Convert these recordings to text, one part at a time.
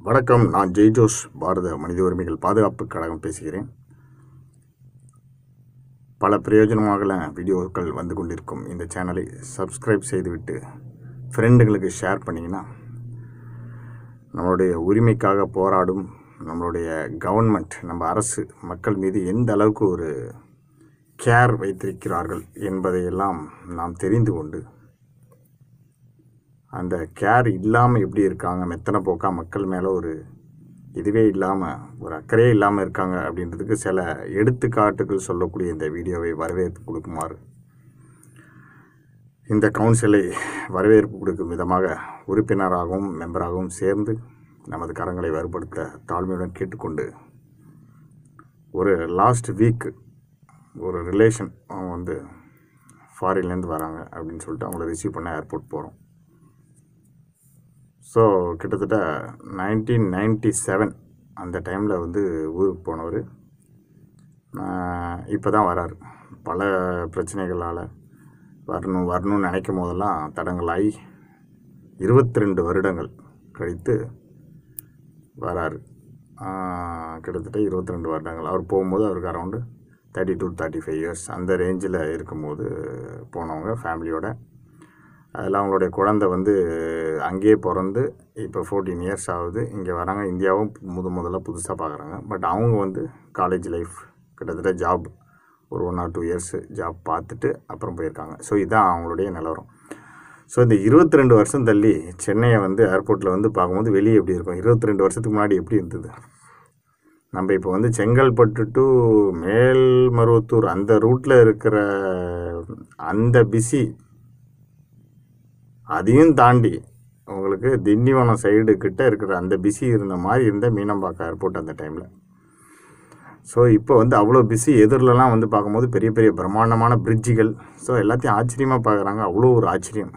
வணக்கம் நான் ஜெய் ஜோஸ் பாரத மனித உரிமைகள் பாதுகாப்பு கழகம் பேசுகிறேன் பல பிரயோஜனமாக வீடியோக்கள் வந்து கொண்டிருக்கும் இந்த சேனலை சப்ஸ்கிரைப் செய்துவிட்டு ஃப்ரெண்டுங்களுக்கு ஷேர் பண்ணிங்கன்னா நம்மளுடைய உரிமைக்காக போராடும் நம்மளுடைய கவர்மெண்ட் நம்ம அரசு மக்கள் மீது எந்த அளவுக்கு ஒரு கேர் வைத்திருக்கிறார்கள் என்பதையெல்லாம் நாம் தெரிந்து கொண்டு அந்த கேர் இல்லாமல் எப்படி இருக்காங்க மெத்தனை போக்கா மக்கள் மேலே ஒரு இதுவே இல்லாமல் ஒரு அக்கறையே இல்லாமல் இருக்காங்க அப்படின்றதுக்கு சில எடுத்துக்காட்டுகள் சொல்லக்கூடிய இந்த வீடியோவை வரவேற்பு கொடுக்குமாறு இந்த கவுன்சிலை வரவேற்பு கொடுக்கும் விதமாக உறுப்பினராகவும் மெம்பராகவும் சேர்ந்து நமது கரங்களை வலுப்படுத்த தாழ்மையுடன் கேட்டுக்கொண்டு ஒரு லாஸ்ட் வீக் ஒரு ரிலேஷன் அவங்க வந்து ஃபாரின்லேருந்து வராங்க அப்படின்னு சொல்லிட்டு அவங்கள ரிசீவ் பண்ண ஏர்போர்ட் போகிறோம் ஸோ கிட்டத்தட்ட நைன்டீன் நைன்டி செவன் அந்த டைமில் வந்து ஊருக்கு போனவர் இப்போ தான் வராரு பல பிரச்சனைகளால் வரணும் வரணும்னு நினைக்கும் போதெல்லாம் தடங்களாகி இருபத்தி ரெண்டு வருடங்கள் கழித்து வராரு ஆஹ், கிட்டத்தட்ட இருபத்தி ரெண்டு வருடங்கள் அவர் போகும்போது அவருக்கு around thirty to thirty five years அந்த ரேஞ்சில் இருக்கும்போது போனவங்க ஃபேமிலியோட அதில் அவங்களுடைய குழந்தை வந்து அங்கேயே பிறந்து இப்போ ஃபோர்டீன் இயர்ஸ் ஆகுது இங்கே வராங்க இந்தியாவும் முத முதல்ல புதுசாக பார்க்குறாங்க பட் அவங்க வந்து காலேஜ் லைஃப் கிட்டத்தட்ட ஜாப் ஒரு one or two years job பார்த்துட்டு அப்புறம் போயிருக்காங்க ஸோ இதுதான் அவங்களுடைய நிலவரம் ஸோ இந்த இருபத்தி ரெண்டு வருஷம் தள்ளி சென்னையை வந்து ஏர்போர்ட்டில் வந்து பார்க்கும்போது வெளியே எப்படி இருக்கும் இருபத்தி ரெண்டு வருஷத்துக்கு முன்னாடி எப்படி இருந்தது நம்ம இப்போ வந்து செங்கல்பட்டு டு மேல்மருவத்தூர் அந்த ரூட்டில் இருக்கிற அந்த பிஸி அதையும் தாண்டி உங்களுக்கு திண்டிவனம் சைடு கிட்ட இருக்கிற அந்த பிஸி இருந்த மாதிரி இருந்த மீனம்பாக்கம் ஏர்போர்ட் அந்த டைமில் ஸோ இப்போ வந்து அவ்வளோ பிஸி எதிரிலலாம் வந்து பார்க்கும்போது பெரிய பெரிய பிரம்மாண்டமான பிரிட்ஜுகள் ஸோ எல்லாத்தையும் ஆச்சரியமாக பார்க்குறாங்க அவ்வளோ ஒரு ஆச்சரியம்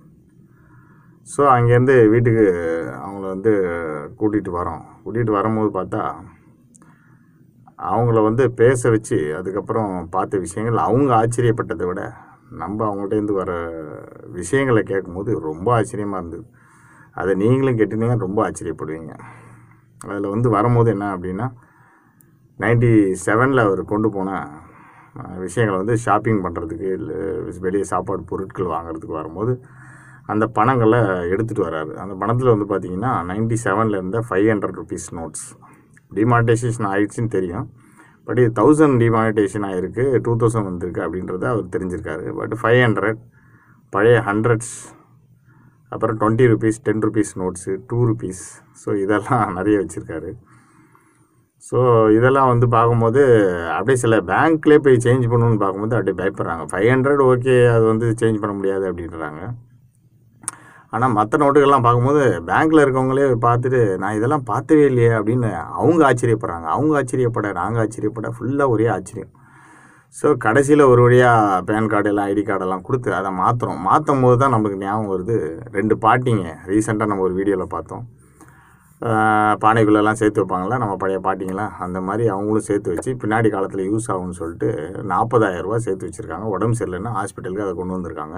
ஸோ அங்கேருந்து வீட்டுக்கு அவங்கள வந்து கூட்டிகிட்டு வரோம் கூட்டிகிட்டு வரும்போது பார்த்தா அவங்கள வந்து பேச வச்சு அதுக்கப்புறம் பார்த்த விஷயங்கள் அவங்க ஆச்சரியப்பட்டதை விட நம்ம அவங்கள்ட்டேருந்து வர விஷயங்களை கேட்கும்போது ரொம்ப ஆச்சரியமாக இருந்தது அதை நீங்களும் கேட்டிங்கன்னா ரொம்ப ஆச்சரியப்படுவீங்க அதில் வந்து வரும்போது என்ன அப்படின்னா நைன்டி செவனில் அவர் கொண்டு போன அஹ், விஷயங்களை வந்து ஷாப்பிங் பண்ணுறதுக்கு இல்லை வெளியே சாப்பாடு பொருட்கள் வாங்குறதுக்கு வரும்போது அந்த பணங்களை எடுத்துகிட்டு வராரு அந்த பணத்தில் வந்து பார்த்தீங்கன்னா நைன்டி செவனில் இருந்த five hundred rupees notes demonetisation ஆயிடுச்சுன்னு தெரியும் பட் இது தௌசண்ட் டிமானிட்டைசேஷன் ஆகிருக்கு டூ தௌசண்ட் வந்திருக்கு அப்படின்றத அவர் தெரிஞ்சிருக்காரு பட் ஃபைவ் ஹண்ட்ரட் பழைய ஹண்ட்ரட்ஸ் அப்புறம் twenty rupees ten rupees notes two rupees so இதெல்லாம் நிறைய வச்சுருக்காரு ஸோ இதெல்லாம் வந்து பார்க்கும்போது அப்படியே சில பேங்க்லேயே போய் சேஞ்ச் பண்ணணும்னு பார்க்கும்போது அப்படியே பயப்படுறாங்க ஃபைவ் ஹண்ட்ரட் ஓகே அது வந்து சேஞ்ச் பண்ண முடியாது அப்படின்றாங்க ஆனால் மற்ற நோட்டுகள்லாம் பார்க்கும்போது பேங்க்கில் இருக்கவங்களே பார்த்துட்டு நான் இதெல்லாம் பார்த்தவே இல்லையே அப்படின்னு அவங்க ஆச்சரியப்படுறாங்க அவங்க ஆச்சரியப்பட நாங்கள் ஆச்சரியப்பட ஃபுல்லாக ஒரே ஆச்சரியம் ஸோ கடைசியில் ஒரு வழியாக பேன் கார்டு எல்லாம் ஐடி கார்டெல்லாம் கொடுத்து அதை மாற்றுறோம் மாற்றும் போது தான் நமக்கு ஞாபகம் வருது ரெண்டு பாட்டிங்க ரீசெண்டாக நம்ம ஒரு வீடியோவில் பார்த்தோம் ஆஹ் பானைக்குள்ளெல்லாம் சேர்த்து வைப்பாங்களா நம்ம பழைய பாட்டிங்களாம் அந்த மாதிரி அவங்களும் சேர்த்து வச்சு பின்னாடி காலத்தில் யூஸ் ஆகும்னு சொல்லிட்டு 40000 ரூபாய் சேர்த்து வச்சுருக்காங்க உடம்பு சரியில்லைன்னா ஹாஸ்பிட்டலுக்கு அதை கொண்டு வந்திருக்காங்க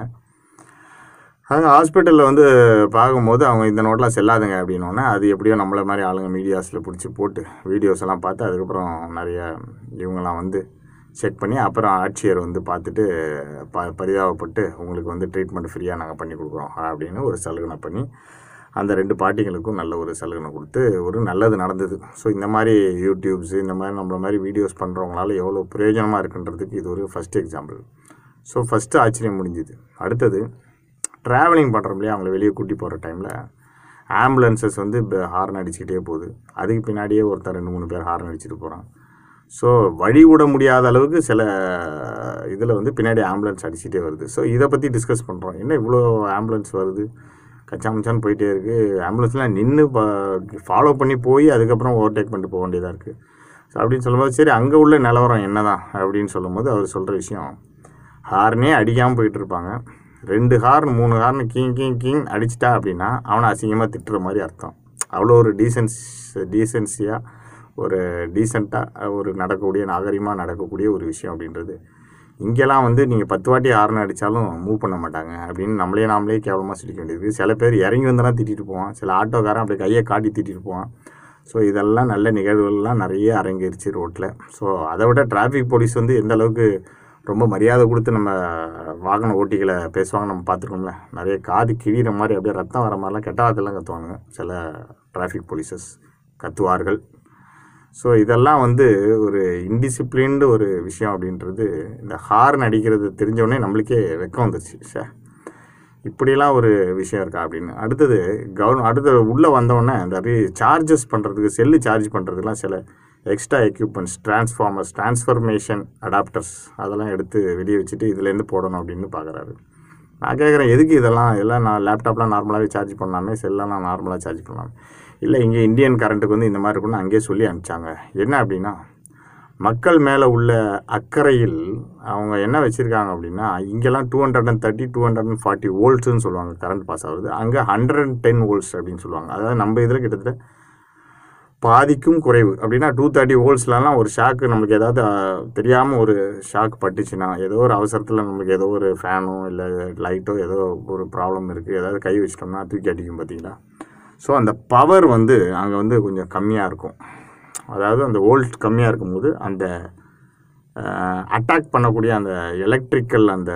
அங்கே ஹாஸ்பிட்டலில் வந்து பார்க்கும்போது அவங்க இந்த நோட்டெலாம் செல்லாதுங்க அப்படின்னோடனே அது எப்படியோ நம்மள மாதிரி ஆளுங்க மீடியாஸில் பிடிச்சி போட்டு வீடியோஸ் எல்லாம் பார்த்து அதுக்கப்புறம் நிறைய இவங்கெல்லாம் வந்து செக் பண்ணி அப்புறம் ஆட்சியர் வந்து பார்த்துட்டு ப பரிதாபப்பட்டு உங்களுக்கு வந்து ட்ரீட்மெண்ட் ஃப்ரீயாக நாங்கள் பண்ணி கொடுக்குறோம் அப்படின்னு ஒரு சலுகை பண்ணி அந்த ரெண்டு பாட்டிங்களுக்கும் நல்ல ஒரு சலுகை கொடுத்து ஒரு நல்லது நடந்தது ஸோ இந்த மாதிரி யூடியூப்ஸ் இந்த மாதிரி நம்மள மாதிரி வீடியோஸ் பண்ணுறவங்களால எவ்வளோ பிரயோஜனமாக இருக்குன்றதுக்கு இது ஒரு ஃபஸ்ட் எக்ஸாம்பிள் ஸோ ஃபஸ்ட்டு ஆச்சரியம் முடிஞ்சுது அடுத்தது ட்ராவலிங் பண்ணுறோம் இல்லையா அவங்கள வெளியே கூட்டி போகிற டைமில் ஆம்புலன்சஸ் வந்து இப்போ ஹார்ன் அடிச்சுக்கிட்டே போகுது அதுக்கு பின்னாடியே ஒருத்தர் ரெண்டு மூணு பேர் ஹார்ன் அடிச்சுட்டு போகிறான் ஸோ வழி விட முடியாத அளவுக்கு சில இதில் வந்து பின்னாடி ஆம்புலன்ஸ் அடிச்சுட்டே வருது ஸோ இதை பற்றி டிஸ்கஸ் பண்ணுறோம் என்ன இவ்வளோ ஆம்புலன்ஸ் வருது கச்சாமச்சான்னு போயிட்டே இருக்குது ஆம்புலன்ஸ்லாம் நின்று ஃபாலோ பண்ணி போய் அதுக்கப்புறம் ஓவர்டேக் பண்ணிட்டு போக வேண்டியதாக இருக்குது ஸோ அப்படின்னு சொல்லும்போது சரி அங்கே உள்ள நிலவரம் என்ன தான் அப்படின்னு சொல்லும்போது அவர் சொல்கிற விஷயம் ஹார்னே அடிக்காமல் போயிட்டு இருப்பாங்க ரெண்டு ஹார்ன் மூணு ஹார்ன் கிங் கிங் கிங் அடிச்சிட்டா அப்படின்னா அவனை அசிங்கமாக திட்டுற மாதிரி அர்த்தம் அவ்வளோ ஒரு டீசன்ஸ் டீசென்சியாக ஒரு டீசெண்டாக ஒரு நடக்கக்கூடிய நாகரிகமாக நடக்கக்கூடிய ஒரு விஷயம் அப்படின்றது இங்கெல்லாம் வந்து நீங்கள் பத்து வாட்டி ஆறுனு அடித்தாலும் மூவ் பண்ண மாட்டாங்க அப்படின்னு நம்மளே நாமளே கேவலமாக சொல்லிக்க வேண்டியது சில பேர் இறங்கி வந்தெல்லாம் திட்டிட்டு போவான் சில ஆட்டோக்காரன் அப்படியே கையை காட்டி திட்டிட்டு போவான் ஸோ இதெல்லாம் நல்ல நிகழ்வுகள்லாம் நிறைய அரங்கேறிச்சு ரோட்டில் ஸோ அதை விட டிராஃபிக் போலீஸ் வந்து எந்த அளவுக்கு ரொம்ப மரியாதை கொடுத்து நம்ம வாகன ஓட்டிகளை பேசுவாங்க நம்ம பார்த்துருக்கோம்ல நிறைய காது கிழிகிற மாதிரி அப்படியே ரத்தம் வர மாதிரிலாம் கெட்ட வார்த்தைலாம் கத்துவாங்க சில டிராஃபிக் போலீஸஸ் கத்துவார்கள் ஸோ இதெல்லாம் வந்து ஒரு இன்டிசிப்ளின்டு ஒரு விஷயம் அப்படின்றது இந்த ஹார்ன் அடிக்கிறது தெரிஞ்சவொடனே நம்மளுக்கே வெக்கம் வந்துருச்சு சே இப்படியெல்லாம் ஒரு விஷயம் இருக்கா அப்படின்னு அடுத்தது கவர்ன் அடுத்தது உள்ளே வந்தோடனே இந்த சார்ஜஸ் பண்ணுறதுக்கு செல்லு சார்ஜ் பண்ணுறதுக்குலாம் சில extra equipments transformers transformation adapters அதெல்லாம் எடுத்து வெளியே வச்சுட்டு இதுலேருந்து போடணும் அப்படின்னு பார்க்குறாரு நான் கேட்குறேன் எதுக்கு இதெல்லாம் இதெல்லாம் நான் லேப்டாப்லாம் நார்மலாகவே சார்ஜ் பண்ணலாமே செல்லாம் நான் நார்மலாக சார்ஜ் பண்ணலாம் இல்லை இங்கே இந்தியன் கரண்ட்டுக்கு வந்து இந்த மாதிரி இருக்கும்னு அங்கேயே சொல்லி அனுப்பிச்சாங்க என்ன அப்படின்னா மக்கள் மேலே உள்ள அக்கறையில் அவங்க என்ன வச்சுருக்காங்க அப்படின்னா இங்கெல்லாம் two hundred and thirty two hundred and forty வோல்ட்ஸ்னு சொல்லுவாங்க கரண்ட் பாஸ் ஆகுது அங்கே ஹண்ட்ரட் அண்ட் டென் வோல்ட்ஸ் அப்படின்னு சொல்லுவாங்க அதாவது நம்ம இதில் கிட்டத்தட்ட பாதிக்கும் குறைவு அப்படின்னா டூ தேர்ட்டி வோல்ட்ஸ்லலாம் ஒரு ஷாக்கு நம்மளுக்கு ஏதாவது தெரியாமல் ஒரு ஷாக் பட்டுச்சுன்னா ஏதோ ஒரு அவசரத்தில் நம்மளுக்கு ஏதோ ஒரு ஃபேனோ இல்லை லைட்டோ ஏதோ ஒரு ப்ராப்ளம் இருக்குது ஏதாவது கை வச்சிட்டோம்னா தூக்கி அடிக்கும் பார்த்தீங்களா ஸோ அந்த பவர் வந்து அங்கே வந்து கொஞ்சம் கம்மியாக இருக்கும் அதாவது அந்த வோல்ட் கம்மியாக இருக்கும்போது அந்த அட்டாக் பண்ணக்கூடிய அந்த எலக்ட்ரிக்கல் அந்த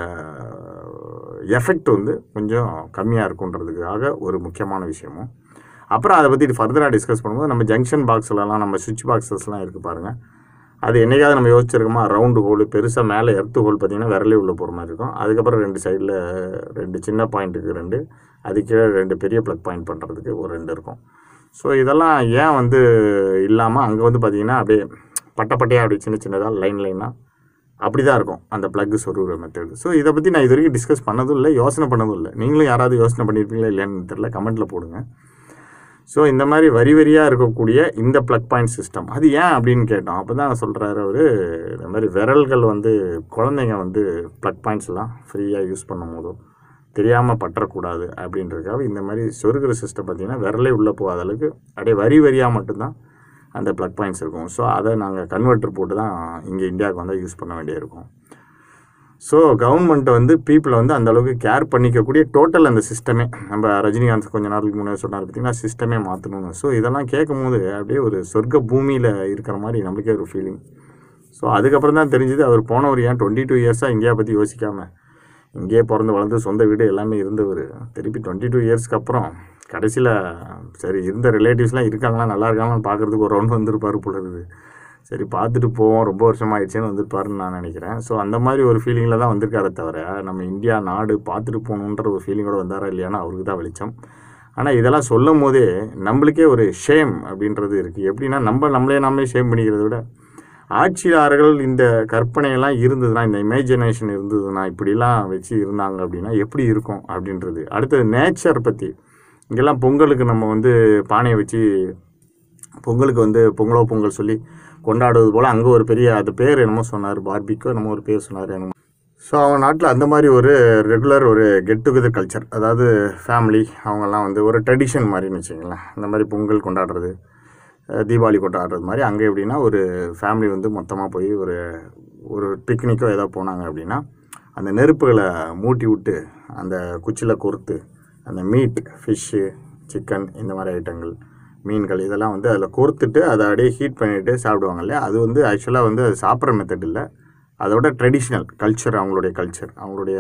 எஃபெக்ட் வந்து கொஞ்சம் கம்மியாக இருக்குன்றதுக்காக ஒரு முக்கியமான விஷயமும் அப்புறம் அதை பற்றி ஃபர்தராக டிஸ்கஸ் பண்ணும்போது நம்ம ஜங்ஷன் பாக்ஸ்லலாம் நம்ம சுவிட்ச் பாக்ஸஸ்லாம் இருக்குது பாருங்கள் அது என்னைக்காவது நம்ம யோசிச்சிருக்கோமா ரவுண்டு ஹோல் பெருசாக மேலே எர்த்து ஹோல் பார்த்தீங்கன்னா விரலே உள்ள போகிற மாதிரி இருக்கும் அதுக்கப்புறம் ரெண்டு சைடில் ரெண்டு சின்ன பாயிண்ட்டுக்கு ரெண்டு அது கீழே ரெண்டு பெரிய ப்ளக் பாயிண்ட் பண்ணுறதுக்கு ஒரு ரெண்டு இருக்கும் ஸோ இதெல்லாம் ஏன் வந்து இல்லாமல் அங்கே வந்து பார்த்தீங்கன்னா அப்படியே பட்டை பட்டையாக அப்படி சின்ன சின்னதாக லைன் லைனாக அப்படி தான் இருக்கும் அந்த ப்ளக்கு சொருகிற மெத்தடு ஸோ இதை பற்றி நான் இது வரைக்கும் டிஸ்கஸ் பண்ணதும் இல்லை யோசனை பண்ணதும் இல்லை நீங்களும் யாராவது யோசனை பண்ணியிருப்பீங்களா இல்லையான்னு தெரியல கமெண்ட்டில் போடுங்க ஸோ இந்த மாதிரி வரி வரியாக இருக்கக்கூடிய இந்த ப்ளக் பாயிண்ட் சிஸ்டம் அது ஏன் அப்படின்னு கேட்டோம் அப்போ தான் சொல்கிறாரு அவர் இந்த மாதிரி விரல்கள் வந்து குழந்தைங்க வந்து ப்ளக் பாயிண்ட்ஸ்லாம் ஃப்ரீயாக யூஸ் பண்ணும் போதோ தெரியாமல் பற்றக்கூடாது அப்படின்றதுக்காக இந்த மாதிரி சொருகிற சிஸ்டம் பார்த்திங்கன்னா விரலே உள்ளே போகாத அளவுக்கு அப்படியே வரி வரியாக மட்டும்தான் அந்த ப்ளக் பாயிண்ட்ஸ் இருக்கும் ஸோ அதை நாங்கள் கன்வெர்ட்டர் போட்டு தான் இங்கே இந்தியாவுக்கு வந்து யூஸ் பண்ண வேண்டியிருக்கும் ஸோ கவர்மெண்ட் வந்து பீப்புளை வந்து அந்த அளவுக்கு கேர் பண்ணிக்கக்கூடிய டோட்டல் அந்த சிஸ்டமே நம்ம ரஜினிகாந்த் கொஞ்ச நாளுக்கு முன்னாடி சொன்னார் பார்த்தீங்கன்னா சிஸ்டமே மாற்றணும்னு ஸோ இதெல்லாம் கேட்கும்போது அப்படியே ஒரு சொர்க்க பூமியில் இருக்கிற மாதிரி நம்மளுக்கே ஒரு ஃபீலிங் ஸோ அதுக்கப்புறம் தான் தெரிஞ்சது அவர் போனவர் ஏன் டுவெண்ட்டி டூ இயர்ஸாக இந்தியா பற்றி யோசிக்காமல் இங்கேயே பிறந்து வளர்ந்து சொந்த வீடு எல்லாமே இருந்தவர் திருப்பி டுவெண்ட்டி டூ இயர்ஸ்க்கு அப்புறம் கடைசியில் சரி இருந்த ரிலேட்டிவ்ஸ்லாம் இருக்காங்களா நல்லா இருக்காங்களான்னு பார்க்குறதுக்கு ஒரு ரவுண்ட் வந்திருப்பாரு போல இருக்குது சரி பார்த்துட்டு போவோம் ரொம்ப வருஷம் ஆயிடுச்சுன்னு வந்திருப்பாருன்னு நான் நினைக்கிறேன் ஸோ அந்த மாதிரி ஒரு ஃபீலிங்கில் தான் வந்திருக்காரே தவிர நம்ம இந்தியா நாடு பார்த்துட்டு போகணுன்ற ஒரு ஃபீலிங்கோட வந்தாரா இல்லையானா அவருக்கு தான் வெளிச்சம் ஆனால் இதெல்லாம் சொல்லும் போதே நம்மளுக்கே ஒரு ஷேம் அப்படின்றது இருக்குது எப்படின்னா நம்ம நம்மளே நாமளே ஷேம் பண்ணிக்கிறத விட ஆட்சியாளர்கள் இந்த கற்பனையெல்லாம் இருந்ததுன்னா இந்த இமேஜினேஷன் இருந்ததுன்னா இப்படிலாம் வச்சு இருந்தாங்க அப்படின்னா எப்படி இருக்கும் அப்படின்றது அடுத்தது நேச்சர் பற்றி இங்கெல்லாம் பொங்கலுக்கு நம்ம வந்து பானையை வச்சு பொங்கலுக்கு வந்து பொங்கலோ பொங்கல் சொல்லி கொண்டாடுவது போல் அங்கே ஒரு பெரிய அது பேர் என்னமோ சொன்னார் பார்பிக்கோ என்னமோ ஒரு பேர் சொன்னார் என்னமோ ஸோ அவங்க நாட்டில் அந்த மாதிரி ஒரு ரெகுலர் ஒரு கெட் டுகெதர் கல்ச்சர் அதாவது ஃபேமிலி அவங்கெல்லாம் வந்து ஒரு ட்ரெடிஷன் மாதிரின்னு வச்சுங்களேன் இந்த மாதிரி பொங்கல் கொண்டாடுறது அஹ் தீபாவளி கொண்டாடுறது மாதிரி அங்கே எப்படின்னா ஒரு ஃபேமிலி வந்து மொத்தமாக போய் ஒரு ஒரு பிக்னிக்கோ ஏதோ போனாங்க அப்படின்னா அந்த நெருப்புகளை மூட்டி விட்டு அந்த குச்சியில் கோர்த்து அந்த மீட் ஃபிஷ்ஷு சிக்கன் இந்த மாதிரி ஐட்டங்கள் மீன்கள் இதெல்லாம் வந்து அதில் கோர்த்துட்டு அதை அப்படியே ஹீட் பண்ணிவிட்டு சாப்பிடுவாங்க இல்லையா அது வந்து ஆக்சுவலாக வந்து அது சாப்பிட்ற மெத்தட் இல்லை அதோட ட்ரெடிஷ்னல் கல்ச்சர் அவங்களுடைய கல்ச்சர் அவங்களுடைய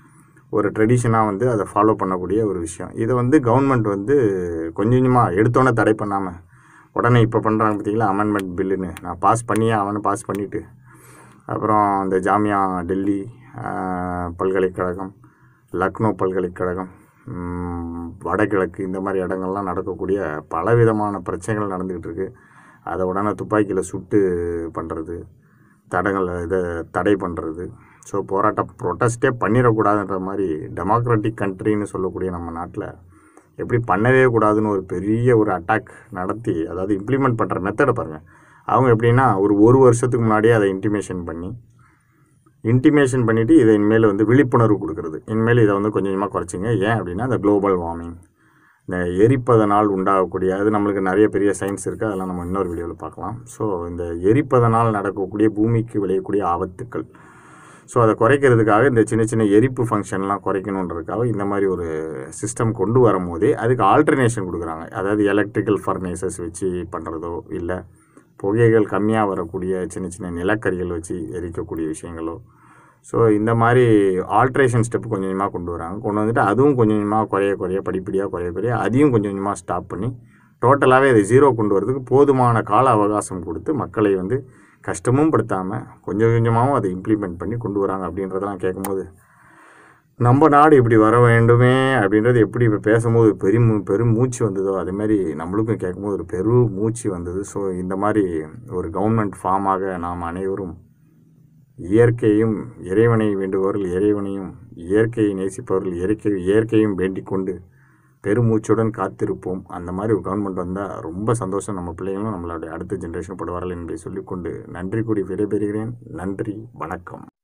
ஒரு ட்ரெடிஷனாக வந்து அதை ஃபாலோ பண்ணக்கூடிய ஒரு விஷயம் இதை வந்து கவர்மெண்ட் வந்து கொஞ்சம் கொஞ்சமாக எடுத்தோன்னே தடை பண்ணாமல் உடனே இப்போ பண்ணுறாங்க பார்த்தீங்களா அமெண்ட்மெண்ட் பில்லுன்னு நான் பாஸ் பண்ணியே அவனை பாஸ் பண்ணிவிட்டு அப்புறம் இந்த ஜாமியா டெல்லி ஆஹ், பல்கலைக்கழகம் லக்னோ பல்கலைக்கழகம் ம், வடகிழக்கு இந்த மாதிரி இடங்கள்லாம் நடக்கக்கூடிய பலவிதமான பிரச்சனைகள் நடந்துக்கிட்டு இருக்கு அதை உடனே துப்பாக்கியில் சுட்டு பண்ணுறது தடங்களை இதை தடை பண்ணுறது ஸோ போராட்டம் ப்ரொட்டஸ்ட்டே பண்ணிடக்கூடாதுன்ற மாதிரி டெமோக்ராட்டிக் கண்ட்ரின்னு சொல்லக்கூடிய நம்ம நாட்டில் எப்படி பண்ணவே கூடாதுன்னு ஒரு பெரிய ஒரு அட்டாக் நடத்தி அதாவது இம்ப்ளிமெண்ட் பண்ணுற மெத்தடை பாருங்கள் அவங்க எப்படின்னா ஒரு ஒரு வருஷத்துக்கு முன்னாடியே அதை இன்டிமேஷன் பண்ணி இன்டிமேஷன் பண்ணிவிட்டு இதை இனிமேல் வந்து விழிப்புணர்வு கொடுக்குறது இனிமேல் இதை வந்து கொஞ்சம் கொஞ்சமாக குறைச்சிங்க ஏன் அப்படின்னா இந்த குளோபல் வார்மிங் இந்த எரிப்பதனால் உண்டாகக்கூடிய அது நம்மளுக்கு நிறைய பெரிய சயின்ஸ் இருக்குது அதெல்லாம் நம்ம இன்னொரு வீடியோவில் பார்க்கலாம் ஸோ இந்த எரிப்பதனால் நடக்கக்கூடிய பூமிக்கு விளையக்கூடிய ஆபத்துக்கள் ஸோ அதை குறைக்கிறதுக்காக இந்த சின்ன சின்ன எரிப்பு ஃபங்க்ஷன்லாம் குறைக்கணுன்றதுக்காக இந்த மாதிரி ஒரு சிஸ்டம் கொண்டு வரும்போதே அதுக்கு ஆல்டர்னேஷன் கொடுக்குறாங்க அதாவது எலக்ட்ரிக்கல் ஃபர்னேசஸ் வச்சு பண்ணுறதோ இல்லை புகைகள் கம்மியாக வரக்கூடிய சின்ன சின்ன நிலக்கரிகள் வச்சு எரிக்கக்கூடிய விஷயங்களோ ஸோ இந்த மாதிரி ஆல்ட்ரேஷன் ஸ்டெப் கொஞ்சம் கொஞ்சமாக கொண்டு வராங்க கொண்டு வந்துட்டு அதுவும் கொஞ்சம் கொஞ்சமாக குறைய குறைய படிப்படியாக குறைய குறைய அதையும் கொஞ்சம் கொஞ்சமாக ஸ்டாப் பண்ணி டோட்டலாகவே அதை ஜீரோ கொண்டு வரதுக்கு போதுமான கால அவகாசம் கொடுத்து மக்களை வந்து கஷ்டமும் படுத்தாமல் கொஞ்சம் கொஞ்சமாகவும் அதை இம்ப்ளிமெண்ட் பண்ணி கொண்டு வராங்க அப்படின்றதெல்லாம் கேட்கும்போது நம்ம நாடு இப்படி வர வேண்டுமே அப்படின்றது எப்படி இப்போ பேசும்போது பெரும் பெரும் மூச்சு வந்ததோ அதே மாதிரி நம்மளுக்கும் கேட்கும்போது ஒரு பெரும் மூச்சு வந்தது ஸோ இந்த மாதிரி ஒரு கவர்மெண்ட் ஃபார்மாக நாம் அனைவரும் இயற்கையும் இறைவனை வேண்டுபவர்கள் இறைவனையும் இயற்கையை நேசிப்பவர்கள் இயற்கை இயற்கையும் வேண்டிக் கொண்டு பெருமூச்சுடன் காத்திருப்போம் அந்த மாதிரி ஒரு கவர்மெண்ட் வந்தால் ரொம்ப சந்தோஷம் நம்ம பிள்ளைங்களும் நம்மளுடைய அடுத்த ஜென்ரேஷன் படுவார்கள் என்பதை சொல்லிக்கொண்டு நன்றி கூடி விடைபெறுகிறேன் நன்றி வணக்கம்